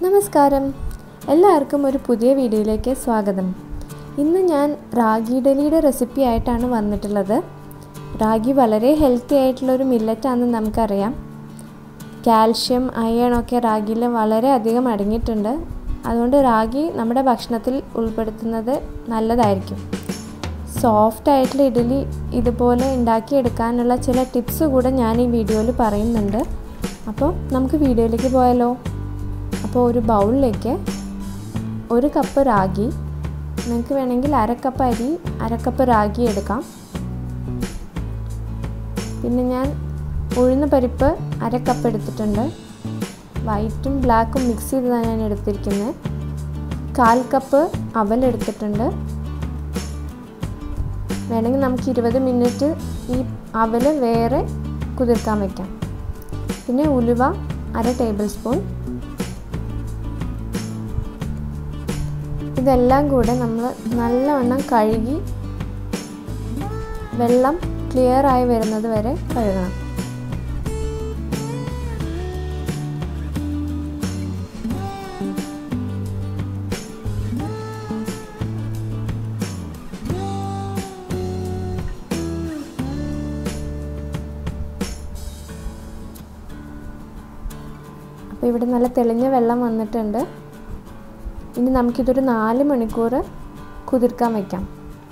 നമസ്കാരം എല്ലാവർക്കും ഒരു പുതിയ വീഡിയോയിലേക്ക് സ്വാഗതം ഇന്ന് ഞാൻ റാഗി ഇഡലിയുടെ റെസിപ്പി ആയിട്ടാണ് വന്നിട്ടുള്ളത് റാഗി വളരെ ഹെൽത്തി ആയിട്ടുള്ളൊരു മില്ലറ്റാണെന്ന് നമുക്കറിയാം കാൽഷ്യം അയൺ ഒക്കെ റാഗിയിൽ വളരെ അധികം അടങ്ങിയിട്ടുണ്ട് അതുകൊണ്ട് റാഗി നമ്മുടെ ഭക്ഷണത്തിൽ ഉൾപ്പെടുത്തുന്നത് നല്ലതായിരിക്കും സോഫ്റ്റ് ആയിട്ടുള്ള ഇഡലി ഇതുപോലെ ഉണ്ടാക്കിയെടുക്കാനുള്ള ചില ടിപ്സ് കൂടെ ഞാൻ ഈ വീഡിയോയിൽ പറയുന്നുണ്ട് അപ്പോൾ നമുക്ക് വീഡിയോയിലേക്ക് പോയാലോ അപ്പോൾ ഒരു ബൗളിലേക്ക് ഒരു കപ്പ് റാഗി നിങ്ങൾക്ക് വേണമെങ്കിൽ അര കപ്പ് അരി അര കപ്പ് റാഗി എടുക്കാം പിന്നെ ഞാൻ ഉഴുന്ന പരിപ്പ് അര കപ്പ് എടുത്തിട്ടുണ്ട് വൈറ്റും ബ്ലാക്കും മിക്സ് ചെയ്തതാണ് ഞാൻ എടുത്തിരിക്കുന്നത് കാൽ കപ്പ് അവൽ എടുത്തിട്ടുണ്ട് വേണമെങ്കിൽ നമുക്ക് ഇരുപത് മിനിറ്റ് ഈ അവൽ വേറെ കുതിർക്കാൻ വയ്ക്കാം പിന്നെ ഉലുവ അര ടേബിൾ സ്പൂൺ ഇതെല്ലാം കൂടെ നമ്മൾ നല്ലവണ്ണം കഴുകി വെള്ളം ക്ലിയർ ആയി വരുന്നത് വരെ കഴുകണം അപ്പോൾ ഇവിടെ നല്ല തെളിഞ്ഞ വെള്ളം വന്നിട്ടുണ്ട് ഇനി നമുക്കിതൊരു നാല് മണിക്കൂർ കുതിർക്കാൻ വയ്ക്കാം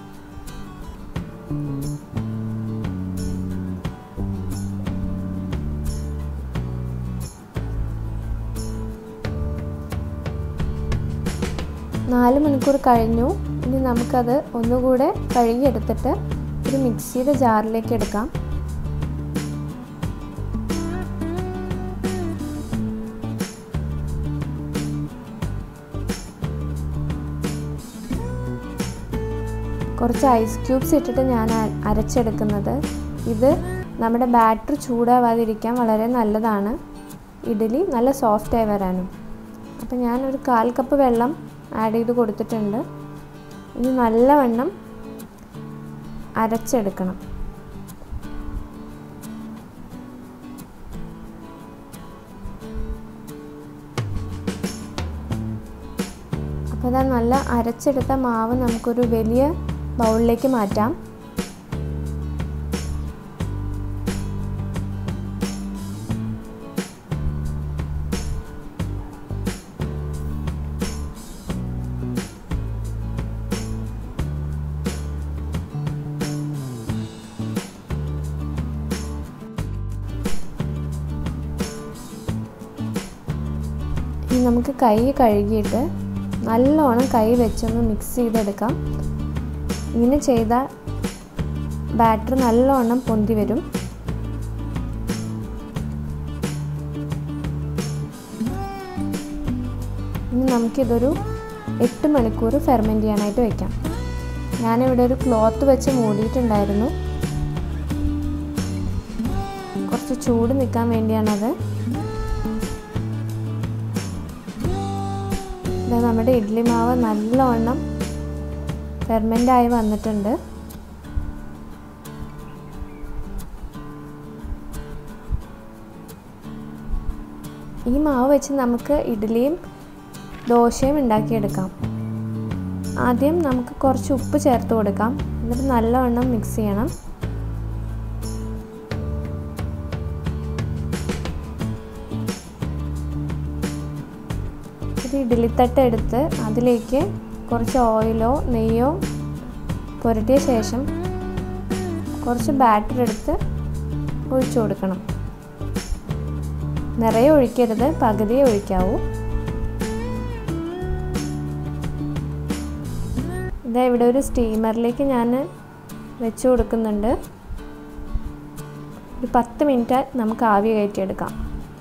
നാല് മണിക്കൂർ കഴിഞ്ഞു ഇനി നമുക്കത് ഒന്നുകൂടെ കഴുകിയെടുത്തിട്ട് ഒരു മിക്സിയുടെ ജാറിലേക്ക് എടുക്കാം കുറച്ച് ഐസ് ക്യൂബ്സ് ഇട്ടിട്ട് ഞാൻ അരച്ചെടുക്കുന്നത് ഇത് നമ്മുടെ ബാറ്റർ ചൂടാവാതിരിക്കാൻ വളരെ നല്ലതാണ് ഇഡലി നല്ല സോഫ്റ്റായി വരാനും അപ്പം ഞാനൊരു കാൽ കപ്പ് വെള്ളം ആഡ് ചെയ്ത് കൊടുത്തിട്ടുണ്ട് ഇനി നല്ലവണ്ണം അരച്ചെടുക്കണം അപ്പോൾ അതാ നല്ല അരച്ചെടുത്ത മാവ് നമുക്കൊരു വലിയ ബൗളിലേക്ക് മാറ്റാം ഇനി നമുക്ക് കൈ കഴുകിയിട്ട് നല്ലോണം കൈ വെച്ചൊന്ന് മിക്സ് ചെയ്തെടുക്കാം ഇങ്ങനെ ചെയ്ത ബാറ്റർ നല്ലോണം പൊന്തി വരും ഇനി നമുക്കിതൊരു എട്ട് മണിക്കൂർ ഫെർമെൻറ്റ് ചെയ്യാനായിട്ട് വെക്കാം ഞാനിവിടെ ഒരു ക്ലോത്ത് വെച്ച് മൂടിയിട്ടുണ്ടായിരുന്നു കുറച്ച് ചൂട് നിൽക്കാൻ വേണ്ടിയാണത് ഇത് നമ്മുടെ ഇഡ്ഡലി മാവ് നല്ലവണ്ണം ഫെർമെൻ്റായി വന്നിട്ടുണ്ട് ഈ മാവ് വെച്ച് നമുക്ക് ഇഡ്ഡലിയും ദോശയും ഉണ്ടാക്കിയെടുക്കാം ആദ്യം നമുക്ക് കുറച്ച് ഉപ്പ് ചേർത്ത് കൊടുക്കാം എന്നിട്ട് നല്ലവണ്ണം മിക്സ് ചെയ്യണം ഒരു ഇഡ്ഡലിത്തട്ട് എടുത്ത് അതിലേക്ക് കുറച്ച് ഓയിലോ നെയ്യോ പുരട്ടിയ ശേഷം കുറച്ച് ബാറ്റർ എടുത്ത് ഒഴിച്ചു കൊടുക്കണം നിറയെ ഒഴിക്കരുത് പകുതിയെ ഒഴിക്കാവൂ ഇതാ ഇവിടെ ഒരു സ്റ്റീമറിലേക്ക് ഞാൻ വെച്ച് കൊടുക്കുന്നുണ്ട് ഒരു പത്ത് മിനിറ്റ് നമുക്ക് ആവി കയറ്റിയെടുക്കാം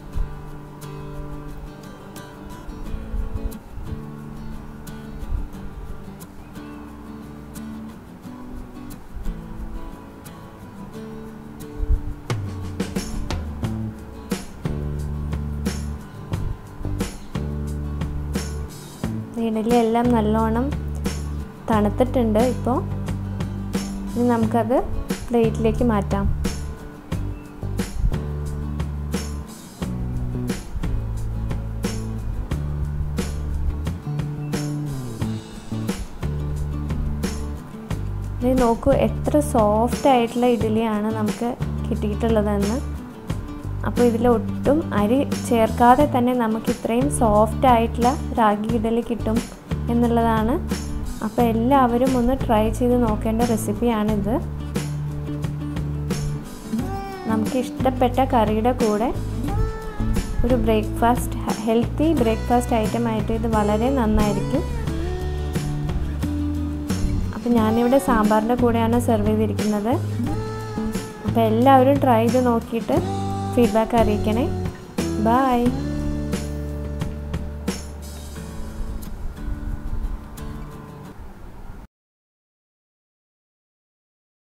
ഇഡലി എല്ലാം നല്ലോണം തണുത്തിട്ടുണ്ട് ഇപ്പോൾ ഇനി നമുക്കത് പ്ലേറ്റിലേക്ക് മാറ്റാം ഇത് നോക്കൂ എത്ര സോഫ്റ്റ് ആയിട്ടുള്ള ഇഡ്ഡലിയാണ് നമുക്ക് കിട്ടിയിട്ടുള്ളതെന്ന് അപ്പോൾ ഇതിൽ ഒട്ടും അരി ചേർക്കാതെ തന്നെ നമുക്ക് ഇത്രയും സോഫ്റ്റ് ആയിട്ടുള്ള റാഗി ഇഡ്ഡലി കിട്ടും എന്നുള്ളതാണ് അപ്പോൾ എല്ലാവരും ഒന്ന് ട്രൈ ചെയ്ത് നോക്കേണ്ട റെസിപ്പിയാണിത് നമുക്ക് ഇഷ്ടപ്പെട്ട കറിയുടെ കൂടെ ഒരു ബ്രേക്ക്ഫാസ്റ്റ് ഹെൽത്തി ബ്രേക്ക്ഫാസ്റ്റ് ഐറ്റം ആയിട്ട് ഇത് വളരെ നന്നായിരിക്കും അപ്പോൾ ഞാനിവിടെ സാമ്പാറിൻ്റെ കൂടെയാണ് സെർവ് ചെയ്തിരിക്കുന്നത് അപ്പോൾ എല്ലാവരും ട്രൈ ചെയ്ത് നോക്കിയിട്ട് ഫീഡ്ബാക്ക് അറിയിക്കണേ ബായ്